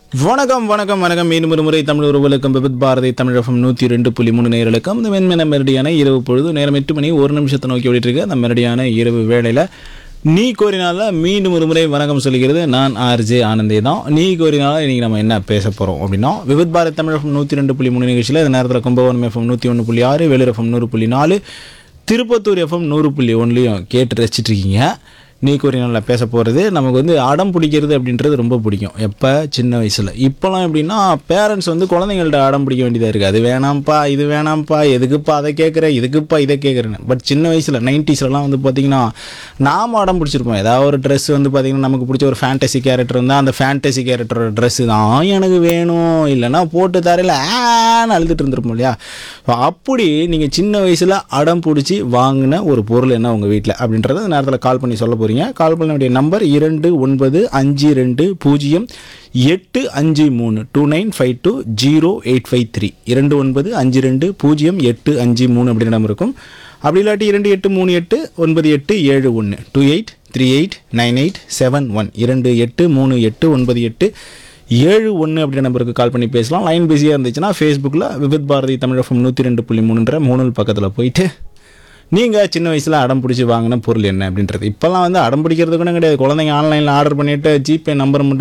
வணக்கம் வணக்கம் வணக்கம் மீண்டும் ஒரு முறை தமிழ் உறவுகளுக்கும் விபத் பாரதி தமிழகம் நூற்றி ரெண்டு புள்ளி மூணு நேர்களுக்கும் இந்த மென்மென மெரடியான இரவு பொழுது நேரம் எட்டு மணி ஒரு நிமிஷத்தை நோக்கி ஓடிட்டு இருக்கு அந்த மெரடியான இரவு வேளையில் நீ கோரினால மீண்டும் ஒரு முறை வணக்கம் சொல்கிறது நான் ஆர்ஜே ஆனந்தே தான் நீ கோரினால இன்னைக்கு நம்ம என்ன பேச போகிறோம் அப்படின்னா விபத் பாரதி தமிழகம் நூற்றி ரெண்டு புள்ளி மூணு நிகழ்ச்சியில் இந்த நேரத்தில் கும்பகோணம் எஃப்எம் நூற்றி ஒன்று புள்ளி ஆறு வேலூர் எஃப்எம் நூறு புள்ளி நாலு திருப்பத்தூர் எஃப்எம் நூறு புள்ளி ஒன்றுலையும் கேட்டு ரசிச்சிட்டு இருக்கீங்க நீ கூறினால பேச போகிறது நமக்கு வந்து அடம் பிடிக்கிறது அப்படின்றது ரொம்ப பிடிக்கும் எப்போ சின்ன வயசில் இப்போலாம் எப்படின்னா பேரண்ட்ஸ் வந்து குழந்தைங்கள்ட்ட அடம் பிடிக்க வேண்டியதாக இருக்குது அது வேணாம்ப்பா இது வேணாம்ப்பா எதுக்குப்பா அதை கேட்குற இதுக்குப்பா இதை கேட்குறேன்னு பட் சின்ன வயசில் நைன்டிஸ்லலாம் வந்து பார்த்திங்கன்னா நாம் அடம் பிடிச்சிருப்போம் ஏதாவது ஒரு ட்ரெஸ் வந்து பார்த்திங்கன்னா நமக்கு பிடிச்ச ஒரு ஃபேண்டசி கேரக்டர் இருந்தால் அந்த ஃபேண்டசி கேரக்டரோட ட்ரெஸ்ஸு தான் எனக்கு வேணும் இல்லைன்னா போட்டு தரையில் ஆன்னு அழுதுட்டு இருந்திருப்போம் இல்லையா So, அப்படி நீங்கள் சின்ன வயசில் அடம் பிடிச்சி வாங்கின ஒரு பொருள் என்ன உங்கள் வீட்டில் அப்படின்றத இந்த நேரத்தில் கால் பண்ணி சொல்ல போகிறீங்க கால் பண்ண வேண்டிய நம்பர் இரண்டு ஒன்பது அஞ்சு ரெண்டு பூஜ்ஜியம் எட்டு அஞ்சு மூணு two nine five two zero eight five three இரண்டு ஒன்பது அஞ்சு ரெண்டு பூஜ்ஜியம் எட்டு அஞ்சு மூணு அப்படின்ற நம்பர் இருக்கும் அப்படி இல்லாட்டி இரண்டு எட்டு மூணு எட்டு ஒன்பது எட்டு ஏழு ஒன்று two eight three eight nine eight seven one இரண்டு எட்டு மூணு எட்டு ஒன்பது எட்டு ஏழு ஒன்று அப்படின்ற நம்பருக்கு கால் பண்ணி பேசலாம் லைன் பிஸியாக இருந்துச்சுன்னா ஃபேஸ்புக்கில் விவித் பாரதி தமிழகம் நூற்றி ரெண்டு புள்ளி மூணுன்ற மூணு பக்கத்தில் போயிட்டு நீங்கள் சின்ன வயசில் அடம் பிடிச்சி வாங்கின பொருள் என்ன அப்படின்றது இப்போல்லாம் வந்து அடம் பிடிக்கிறது கூட கிடையாது குழந்தைங்க ஆன்லைனில் ஆர்டர் பண்ணிவிட்டு ஜிபே நம்பர் மட்டும்